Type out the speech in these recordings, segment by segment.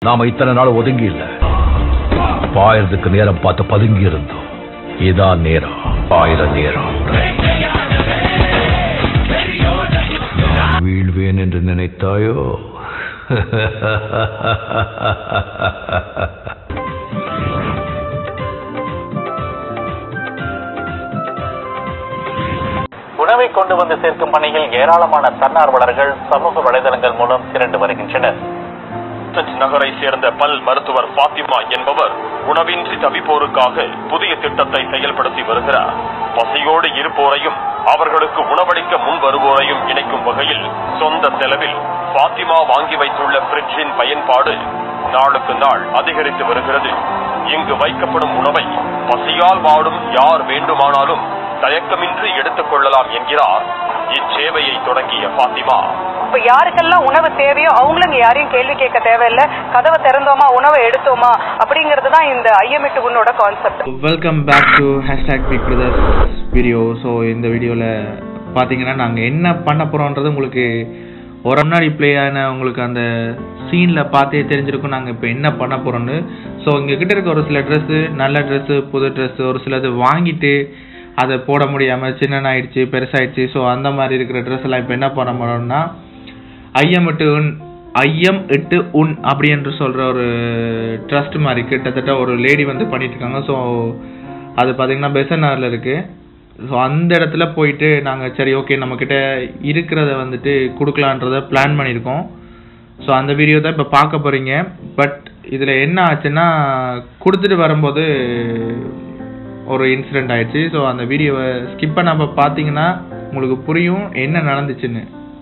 நாம இத்தனை நாள் ஒதுங்கி இல்ல பாயறதுக்கு நேரம் பார்த்து பதுங்கி இருந்தோம் இதான் நேரம் பாயிர நேரம் நான் வீழ்வேன் என்று நினைத்தாயோ உணவை கொண்டு வந்து சேர்க்கும் பணியில் ஏராளமான தன்னார்வலர்கள் சமூக வலைதளங்கள் மூலம் திரண்டு வருகின்றனர் டச் நகரை சேர்ந்த பல் மருத்துவர் பாத்திமா என்பவர் உணவின்றி தவிப்போருக்காக புதிய திட்டத்தை செயல்படுத்தி வருகிறார் பசியோடு இருப்போரையும் அவர்களுக்கு உணவளிக்க முன் வருவோரையும் இணைக்கும் வகையில் சொந்த செலவில் பாத்திமா வாங்கி வைத்துள்ள பிரிட்ஜின் பயன்பாடு நாளுக்கு நாள் அதிகரித்து வருகிறது இங்கு வைக்கப்படும் உணவை பசியால் வாடும் யார் வேண்டுமானாலும் தயக்கமின்றி எடுத்துக் கொள்ளலாம் என்கிறார் இச்சேவையை தொடங்கிய பாத்திமா இப்ப யாருக்கெல்லாம் உணவு தேவையோ அவங்களும் இங்க யாரையும் கேள்வி கேட்க தேவையில்ல கதவை திறந்தோமா உணவை எடுத்தோமா அப்படிங்கிறது தான் இந்த ஐஎம்இட்டு உன்னோட concept welcome back to hashtag big brothers video so இந்த வீடியோவில் பார்த்தீங்கன்னா நாங்கள் என்ன பண்ண போகிறோன்றது உங்களுக்கு ஒரு முன்னாடி ப்ளே ஆன உங்களுக்கு அந்த சீனில் பார்த்தே தெரிஞ்சிருக்கும் நாங்கள் இப்போ என்ன பண்ண போகிறோன்னு ஸோ இங்கே கிட்ட இருக்க ஒரு சில ட்ரெஸ்ஸு நல்ல ட்ரெஸ்ஸு புது ட்ரெஸ்ஸு ஒரு சிலது வாங்கிட்டு அதை போட முடியாமல் சின்னனாயிடுச்சு பெருசாயிடுச்சு ஸோ அந்த மாதிரி இருக்கிற ட்ரெஸ் எல்லாம் இப்போ என்ன பண்ண போகிறோம்னா ஐயம் இட்டு உன் ஐயம் இட்டு உன் அப்படி என்று சொல்கிற ஒரு ட்ரஸ்ட் மாதிரி கிட்டத்தட்ட ஒரு லேடி வந்து பண்ணிட்டு இருக்காங்க ஸோ அது பார்த்தீங்கன்னா பெசனாரில் இருக்குது ஸோ அந்த இடத்துல போயிட்டு நாங்கள் சரி ஓகே நம்மக்கிட்ட இருக்கிறத வந்துட்டு கொடுக்கலான்றத பிளான் பண்ணியிருக்கோம் ஸோ அந்த வீடியோ தான் இப்போ பார்க்க போகிறீங்க பட் இதில் என்ன ஆச்சுன்னா கொடுத்துட்டு வரும்போது ஒரு இன்சிடெண்ட் ஆயிடுச்சு ஸோ அந்த வீடியோவை ஸ்கிப் பண்ணாம பார்த்தீங்கன்னா உங்களுக்கு புரியும் என்ன நடந்துச்சுன்னு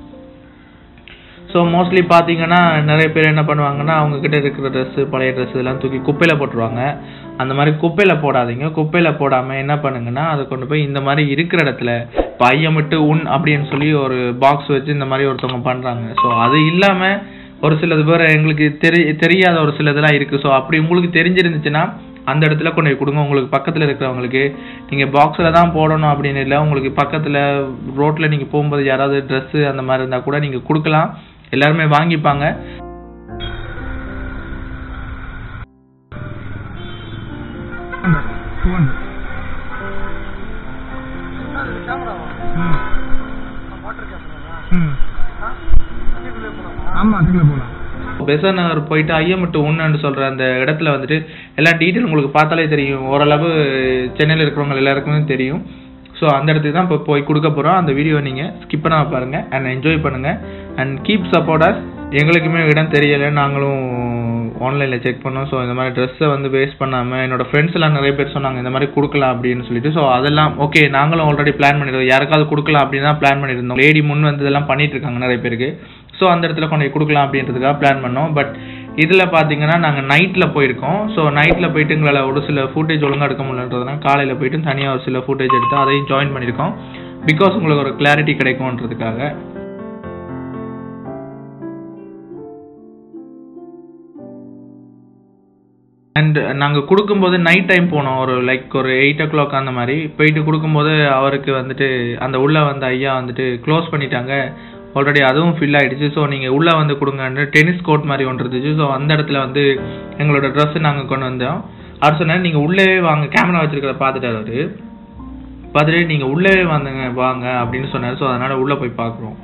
ஸோ மோஸ்ட்லி பார்த்தீங்கன்னா நிறைய பேர் என்ன பண்ணுவாங்கன்னா அவங்க கிட்ட இருக்கிற ட்ரெஸ்ஸு பழைய ட்ரெஸ் இதெல்லாம் தூக்கி குப்பையில் போட்டுருவாங்க அந்த மாதிரி குப்பையில் போடாதீங்க குப்பையில் போடாமல் என்ன பண்ணுங்கன்னா அதை கொண்டு போய் இந்த மாதிரி இருக்கிற இடத்துல பையமிட்டு உன் அப்படின்னு சொல்லி ஒரு பாக்ஸ் வச்சு இந்த மாதிரி ஒருத்தவங்க பண்ணுறாங்க ஸோ அது இல்லாமல் ஒரு சிலது பேர் எங்களுக்கு தெரி தெரியாத ஒரு சிலதெல்லாம் இருக்குது ஸோ அப்படி உங்களுக்கு தெரிஞ்சிருந்துச்சுன்னா அந்த இடத்துல கொண்டு போய் கொடுங்க உங்களுக்கு பக்கத்தில் இருக்கிறவங்களுக்கு நீங்கள் பாக்ஸில் தான் போடணும் அப்படின்னு இல்லை உங்களுக்கு பக்கத்தில் ரோட்டில் நீங்கள் போகும்போது யாராவது ட்ரெஸ்ஸு அந்த மாதிரி இருந்தால் கூட நீங்கள் கொடுக்கலாம் எல்லாருமே வாங்கிப்பாங்க ஆமா அதுக்குள்ள போலாம் பெசன் நகர் போயிட்டு ஐயமட்டு ஒன்றுன்னு சொல்கிற அந்த இடத்துல வந்துட்டு எல்லா டீட்டெயில் உங்களுக்கு பார்த்தாலே தெரியும் ஓரளவு சென்னையில் இருக்கிறவங்க எல்லாருக்குமே தெரியும் ஸோ அந்த இடத்துக்கு தான் இப்போ போய் கொடுக்க போகிறோம் அந்த வீடியோ நீங்கள் ஸ்கிப் பண்ணாம பாருங்கள் அண்ட் என்ஜாய் பண்ணுங்கள் அண்ட் கீப் சப்போர்ட்டர்ஸ் எங்களுக்குமே இடம் தெரியலை நாங்களும் ஆன்லைனில் செக் பண்ணோம் ஸோ இந்த மாதிரி ட்ரெஸ்ஸை வந்து வேஸ்ட் பண்ணாமல் என்னோட ஃப்ரெண்ட்ஸ் எல்லாம் நிறைய பேர் சொன்னாங்க இந்த மாதிரி கொடுக்கலாம் அப்படின்னு சொல்லிட்டு ஸோ அதெல்லாம் ஓகே நாங்களும் ஆல்ரெடி பிளான் பண்ணிருக்கோம் யாருக்காவது கொடுக்கலாம் அப்படின்னு தான் பிளான் பண்ணியிருந்தோம் லேடி முன் வந்து இதெல்லாம் பண்ணிட்டு இருக்காங்க நிறைய பேருக்கு ஸோ அந்த இடத்துல கொண்டு போய் கொடுக்கலாம் அப்படின்றதுக்காக பிளான் பண்ணோம் பட் இதில் பார்த்தீங்கன்னா நாங்கள் நைட்டில் போயிருக்கோம் ஸோ நைட்டில் போயிட்டு எங்களால் ஒரு சில ஃபுட்டேஜ் ஒழுங்காக எடுக்க முடியலன்றதுனால காலையில் போயிட்டு தனியாக ஒரு சில ஃபுட்டேஜ் எடுத்து அதையும் ஜாயின் பண்ணியிருக்கோம் பிகாஸ் உங்களுக்கு ஒரு கிளாரிட்டி கிடைக்கும்ன்றதுக்காக அண்ட் நாங்கள் கொடுக்கும்போது நைட் டைம் போனோம் ஒரு லைக் ஒரு எயிட் ஓ கிளாக் அந்த மாதிரி போயிட்டு கொடுக்கும்போது அவருக்கு வந்துட்டு அந்த உள்ளே வந்த ஐயா வந்துட்டு க்ளோஸ் பண்ணிட்டாங்க ஆல்ரெடி அதுவும் ஃபில் ஆயிடுச்சு ஸோ நீங்கள் உள்ளே வந்து கொடுங்கன்னு டென்னிஸ் கோர்ட் மாதிரி ஒன்று இருந்துச்சு ஸோ அந்த இடத்துல வந்து எங்களோட ட்ரெஸ்ஸு நாங்கள் கொண்டு வந்தோம் அவர் சொன்னார் நீங்கள் உள்ளே வாங்க கேமரா வச்சிருக்கிறத பார்த்துட்டாரு அவரு பார்த்துட்டு நீங்கள் உள்ளே வந்தங்க வாங்க அப்படின்னு சொன்னார் ஸோ அதனால் உள்ளே போய் பார்க்குறோம்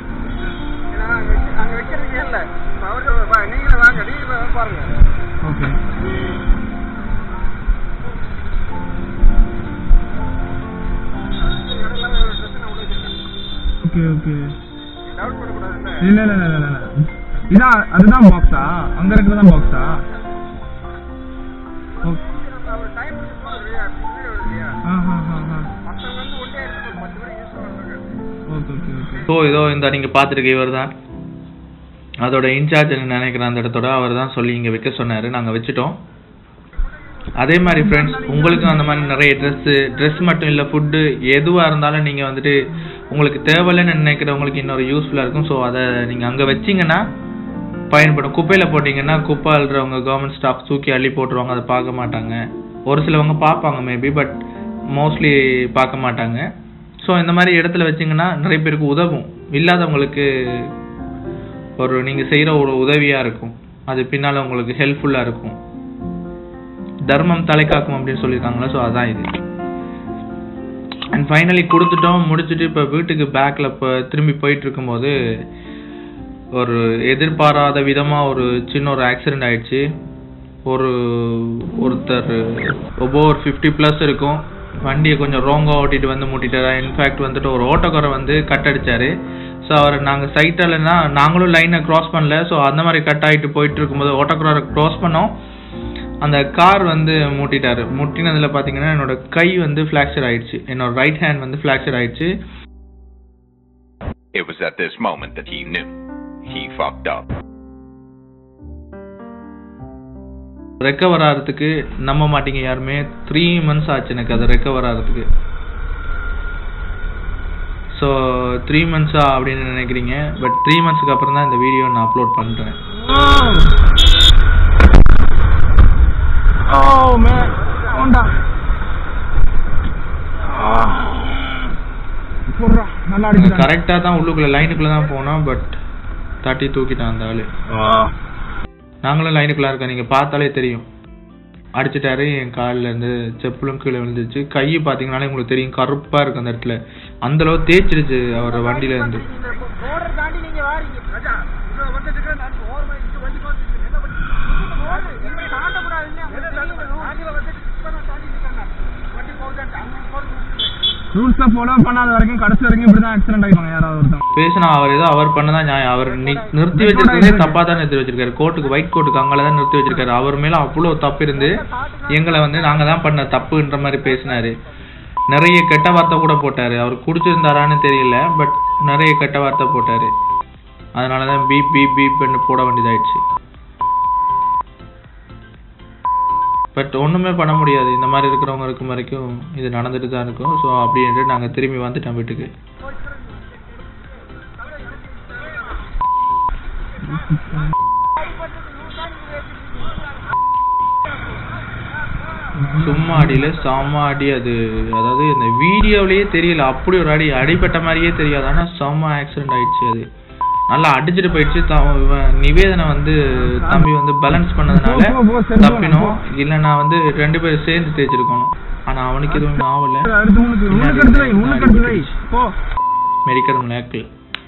அங்க வைக்கிறதுக்கே இல்ல அவர்கிட்ட நீங்களே வாங்க நீங்களே பாருங்க ஓகே ஓகே ஓகே இல்ல இல்ல இல்ல இல்ல இல்ல இதான் அதுதான் பாக்ஸா அங்க இருக்கிறதான் பாக்ஸா ஓகே ஆஹா ஆஹா ஓகே ஓகே ஓகே ஸோ இதோ இந்த நீங்கள் பார்த்துருக்க இவர் தான் அதோட இன்சார்ஜ் நினைக்கிறேன் அந்த இடத்தோட அவர் தான் சொல்லி இங்கே வைக்க சொன்னார் நாங்கள் வச்சுட்டோம் அதே மாதிரி ஃப்ரெண்ட்ஸ் உங்களுக்கும் அந்த மாதிரி நிறைய ட்ரெஸ்ஸு ட்ரெஸ் மட்டும் இல்லை ஃபுட்டு எதுவாக இருந்தாலும் நீங்கள் வந்துட்டு உங்களுக்கு தேவையில்லைன்னு நினைக்கிறவங்களுக்கு இன்னொரு யூஸ்ஃபுல்லாக இருக்கும் ஸோ அதை நீங்கள் அங்கே வச்சிங்கன்னா பயன்படும் குப்பையில் போட்டிங்கன்னா குப்பை அள்ளுறவங்க கவர்மெண்ட் ஸ்டாஃப் தூக்கி அள்ளி போட்டுருவாங்க அதை பார்க்க மாட்டாங்க ஒரு சிலவங்க பார்ப்பாங்க மேபி பட் மோஸ்ட்லி பார்க்க மாட்டாங்க ஸோ இந்த மாதிரி இடத்துல வச்சிங்கன்னா நிறைய பேருக்கு உதவும் இல்லாதவங்களுக்கு ஒரு நீங்கள் செய்கிற ஒரு உதவியாக இருக்கும் அது பின்னால் உங்களுக்கு ஹெல்ப்ஃபுல்லாக இருக்கும் தர்மம் தலை காக்கும் அப்படின்னு சொல்லியிருக்காங்களா ஸோ அதான் இது அண்ட் ஃபைனலி கொடுத்துட்டோம் முடிச்சுட்டு இப்போ வீட்டுக்கு பேக்கில் இப்போ திரும்பி போயிட்டு இருக்கும்போது ஒரு எதிர்பாராத விதமாக ஒரு சின்ன ஒரு ஆக்சிடெண்ட் ஆயிடுச்சு ஒரு ஒருத்தர் ரொம்ப ஒரு ஃபிஃப்டி ப்ளஸ் இருக்கும் வண்டியை கொஞ்சம் ரோங்காக ஓட்டிட்டு வந்து முட்டிட்டாரா இன்ஃபேக்ட் வந்துட்டு ஒரு ஓட்டோக்காரை வந்து கட் அடிச்சாரு ஸோ அவர் நாங்கள் சைட்டாலனா நாங்களும் லைனை க்ராஸ் பண்ணல ஸோ அந்த மாதிரி கட் ஆகிட்டு போயிட்டு இருக்கும்போது ஓட்டோக்காரை க்ராஸ் பண்ணோம் அந்த கார் வந்து முட்டிட்டாரு முட்டினதில் பார்த்தீங்கன்னா என்னோட கை வந்து ஃப்ளாக்சர் ஆயிடுச்சு என்னோட ரைட் ஹேண்ட் வந்து ஃப்ளாக்சர் ஆயிடுச்சு It was at this moment that he knew. He fucked up. Recover ஆகிறதுக்கு நம்ப மாட்டீங்க யாருமே த்ரீ மந்த்ஸ் ஆச்சு எனக்கு அது ரெக்கவர் ஆகிறதுக்கு ஸோ த்ரீ மந்த்ஸா அப்படின்னு நினைக்கிறீங்க பட் த்ரீ மந்த்ஸ்க்கு அப்புறம் தான் இந்த வீடியோ நான் அப்லோட் பண்ணுறேன் Oh man, Honda. போடுறா நல்லா அடிக்கிறான் கரெக்டாக தான் உள்ளுக்குள்ளே லைனுக்குள்ளே தான் போனோம் பட் தட்டி தூக்கிட்டான் அந்த ஆள் நாங்களும் லைனுக்குள்ளே இருக்கோம் நீங்கள் பார்த்தாலே தெரியும் அடிச்சிட்டாரு என் காலில் இருந்து செப்பலும் கீழே விழுந்துச்சு கை பார்த்தீங்கனாலே உங்களுக்கு தெரியும் கருப்பாக இருக்கு அந்த இடத்துல அந்த அளவு தேய்ச்சிருச்சு அவர் வண்டியில இருந்து ரூல்ஸை ஃபாலோ பண்ணாத வரைக்கும் கடைசி வரைக்கும் இப்படி தான் ஆக்சிடென்ட் ஆகிப்பாங்க யாராவது ஒருத்தன் பேசினா அவர் ஏதோ அவர் பண்ணதான் நியாயம் அவர் நி- நிறுத்தி வச்சிருக்கிறதே தப்பா தான் நிறுத்தி வச்சிருக்காரு கோர்ட்டுக்கு ஒயிட் கோர்ட்டுக்கு அங்கே தான் நிறுத்தி வச்சிருக்காரு அவர் மேல அவ்வளோ தப்பு இருந்து எங்களை வந்து நாங்க தான் பண்ண தப்புன்ற மாதிரி பேசினாரு நிறைய கெட்ட வார்த்தை கூட போட்டாரு அவர் குடிச்சிருந்தாரான்னு தெரியல பட் நிறைய கெட்ட வார்த்தை போட்டாரு அதனால தான் பீப் பீப் பீப்னு போட வேண்டியதாயிடுச்சு பட் ஒண்ணுமே பண்ண முடியாது இந்த மாதிரி இருக்கிறவங்க இருக்கும் வரைக்கும் இது நடந்துட்டு தான் இருக்கும் ஸோ அப்படின்ட்டு நாங்க திரும்பி வந்துட்டோம் வீட்டுக்கு சும்மா அடியில செம்ம அடி அது அதாவது இந்த வீடியோலயே தெரியல அப்படி ஒரு அடி அடிபட்ட மாதிரியே தெரியாது ஆனா செம்ம ஆக்சிடென்ட் ஆயிடுச்சு அது நல்லா அடிச்சிட்டு போயிடுச்சு த- இவன் நிவேதனை வந்து தம்பி வந்து பேலன்ஸ் பண்ணதுனால போ, போ, சரி, போ, தப்பினோம் இல்லைன்னா வந்து ரெண்டு பேரும் சேர்ந்து தேய்ச்சிருக்கணும் ஆனா அவனுக்கு எதுவும் ஆகல அடுத்து உனக்கு உனக்கு எடுத்து வை உனக்கு எடுத்து வை போ மெடிக்கல் மிளாக்கிள்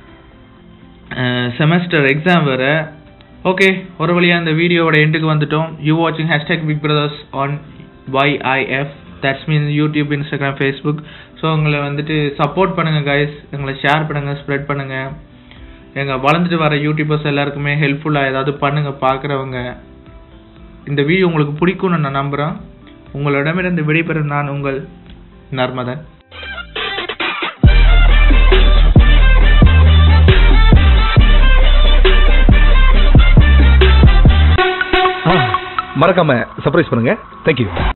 செமஸ்டர் எக்ஸாம் வேற ஓகே ஒரு வழியா இந்த வீடியோவோட எண்டுக்கு வந்துட்டோம் யூ வாட்சிங் hashtag big brothers on YIF that's mean YouTube Instagram Facebook so உங்களை வந்துட்டு சப்போர்ட் பண்ணுங்க கைஸ் எங்களை ஷேர் பண்ணுங்க ஸ்ப்ரெட் பண்ணுங்க எங்க வளர்ந்துட்டு வர யூடியூபர்ஸ் எல்லாருக்குமே ஹெல்ப்ஃபுல்லாக ஏதாவது பண்ணுங்க பார்க்குறவங்க இந்த வீடியோ உங்களுக்கு பிடிக்கும்னு நான் நம்புகிறேன் உங்களிடமிருந்து விடைபெறும் நான் உங்கள் நர்மதன் மறக்காம சர்ப்ரைஸ் பண்ணுங்க தேங்க்யூ